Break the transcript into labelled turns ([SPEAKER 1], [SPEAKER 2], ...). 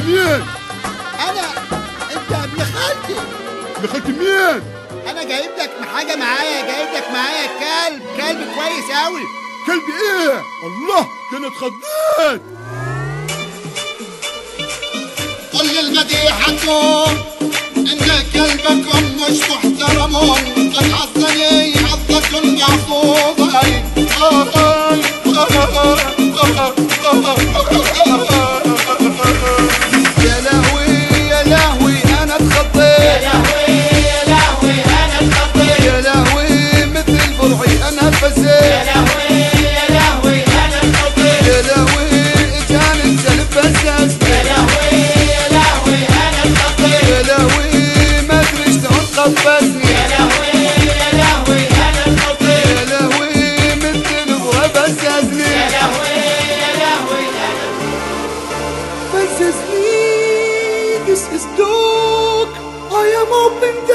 [SPEAKER 1] مين؟
[SPEAKER 2] انا انت ابن خالتي
[SPEAKER 1] ابن خالتي مين؟
[SPEAKER 2] انا جايب لك حاجه معايا جايب لك معايا كلب كلب كويس قوي
[SPEAKER 1] كلب ايه؟ الله ده انا اتخضيت
[SPEAKER 2] قل للمديحة ان كلبكم مش محترم قد حظني حظة محفوظة يا لهوي يا لهوي انا اتخضيت يا لهوي مثل برعي انا فزيت يا لهوي كان الكلب فزازني يا لهوي ما ادري شلون قفزني يا لهوي مثل برعي فزازني فزازني This is dog I am open